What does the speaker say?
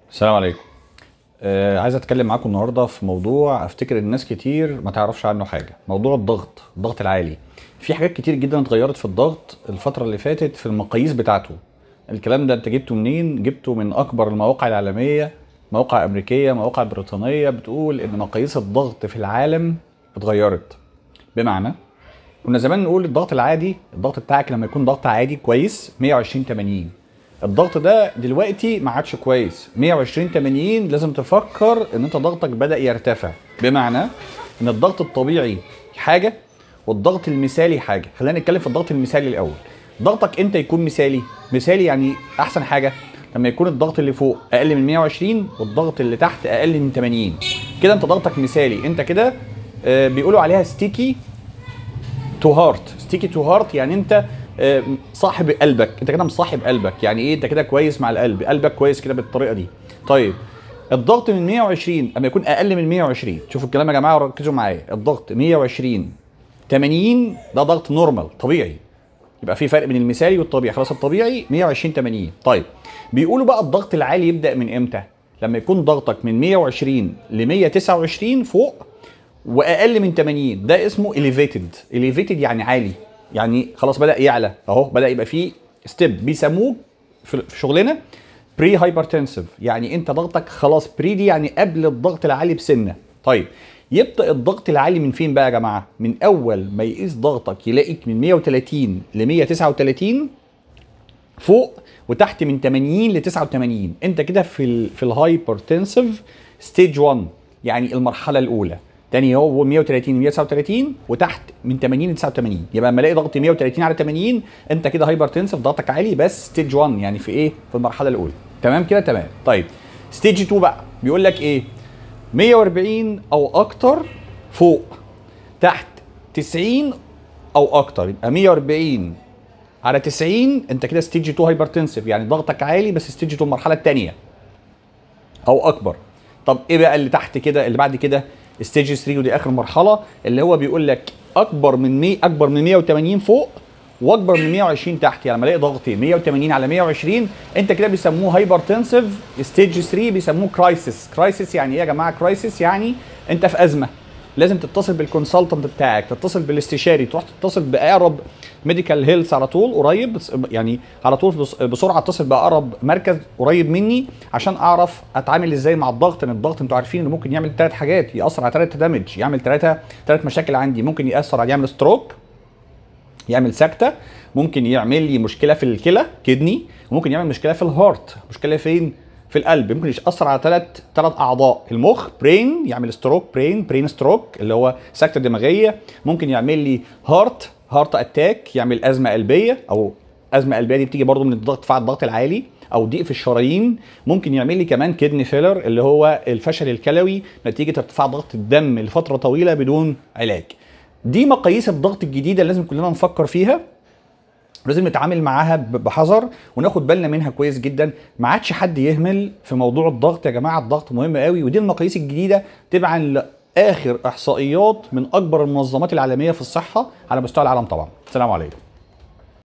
السلام عليكم آه عايز اتكلم معاكم النهارده في موضوع افتكر الناس كتير ما تعرفش عنه حاجه موضوع الضغط الضغط العالي في حاجات كتير جدا اتغيرت في الضغط الفتره اللي فاتت في المقاييس بتاعته الكلام ده انت جبته منين جبته من اكبر المواقع العالميه مواقع امريكيه مواقع بريطانيه بتقول ان مقاييس الضغط في العالم اتغيرت بمعنى كنا زمان نقول الضغط العادي الضغط بتاعك لما يكون ضغط عادي كويس 120 80 الضغط ده دلوقتي ما عادش كويس 120 80 لازم تفكر ان انت ضغطك بدا يرتفع بمعنى ان الضغط الطبيعي حاجه والضغط المثالي حاجه خلينا نتكلم في الضغط المثالي الاول ضغطك امتى يكون مثالي مثالي يعني احسن حاجه لما يكون الضغط اللي فوق اقل من 120 والضغط اللي تحت اقل من 80 كده انت ضغطك مثالي انت كده آه، بيقولوا عليها ستيكي تو هارت ستيكي تو هارت يعني انت آه، صاحب قلبك انت كده مصاحب قلبك يعني ايه انت كده كويس مع القلب قلبك كويس كده بالطريقه دي طيب الضغط من 120 اما يكون اقل من 120 شوفوا الكلام يا جماعه وركزوا معايا الضغط 120 80 ده ضغط نورمال طبيعي يبقى في فرق بين المثالي والطبيعي خلاص الطبيعي 120 80 طيب بيقولوا بقى الضغط العالي يبدا من امتى لما يكون ضغطك من 120 ل 129 فوق واقل من 80 ده اسمه elevated elevated يعني عالي يعني خلاص بدا يعلى اهو بدا يبقى فيه ستيب بيسموه في في شغلنا بري هايبرتنسيف يعني انت ضغطك خلاص بري دي يعني قبل الضغط العالي بسنه طيب يبدا الضغط العالي من فين بقى يا جماعه من اول ما يقيس ضغطك يلاقيك من 130 ل 139 فوق وتحت من 80 ل 89 انت كده في ال في الهايبرتنسيف ستيج 1 يعني المرحله الاولى تاني هو 130 139 وتحت من 80 ل 89 يبقى لما الاقي ضغط 130 على 80 انت كده هايبرتنسيف ضغطك عالي بس ستيج 1 يعني في ايه في المرحله الاولى تمام كده تمام طيب ستيج 2 بقى بيقول لك ايه 140 او اكتر فوق تحت 90 او اكتر يبقى 140 على 90 انت كده ستيج 2 هايبرتنسيف يعني ضغطك عالي بس ستيج 2 المرحله الثانيه او اكبر طب ايه بقى اللي تحت كده اللي بعد كده ستيج 3 ودي اخر مرحله اللي هو بيقول لك اكبر من 100 اكبر من 180 فوق واكبر من 120 تحت يعني لما الاقي ضغطي 180 على 120 انت كده بيسموه هايبرتنسيف ستيج 3 بيسموه كرايسيس كرايسيس يعني ايه يا جماعه كرايسيس يعني انت في ازمه لازم تتصل بالكونسلتنت بتاعك تتصل بالاستشاري تروح تتصل باقرب ميديكال هيلث على طول قريب بس- يعني على طول بس- بسرعه اتصل باقرب مركز قريب مني عشان اعرف اتعامل ازاي مع الضغط لان الضغط انتوا عارفين انه ممكن يعمل ثلاث حاجات ياثر على ثلاث دامج يعمل ثلاثه ثلاث مشاكل عندي ممكن ياثر على يعمل ستروك يعمل سكته ممكن يعمل لي مشكله في الكلى كدني وممكن يعمل مشكله في الهارت مشكله فين في القلب ممكن ياثر على ثلاث ثلاث اعضاء المخ برين يعمل ستروك برين برين ستروك اللي هو سكته دماغيه ممكن يعمل لي هارت هارت اتاك يعمل ازمه قلبيه او ازمه قلبيه دي بتيجي برضو من الضغط ارتفاع الضغط العالي او ضيق في الشرايين ممكن يعمل لي كمان كدني فيلر اللي هو الفشل الكلوي نتيجه ارتفاع ضغط الدم لفتره طويله بدون علاج دي مقاييس الضغط الجديده اللي لازم كلنا نفكر فيها لازم نتعامل معاها ب- بحذر وناخد بالنا منها كويس جدا ما عادش حد يهمل في موضوع الضغط يا جماعه الضغط مهم قوي ودي المقاييس الجديده تبعا لاخر احصائيات من اكبر المنظمات العالميه في الصحه على مستوى العالم طبعا السلام عليكم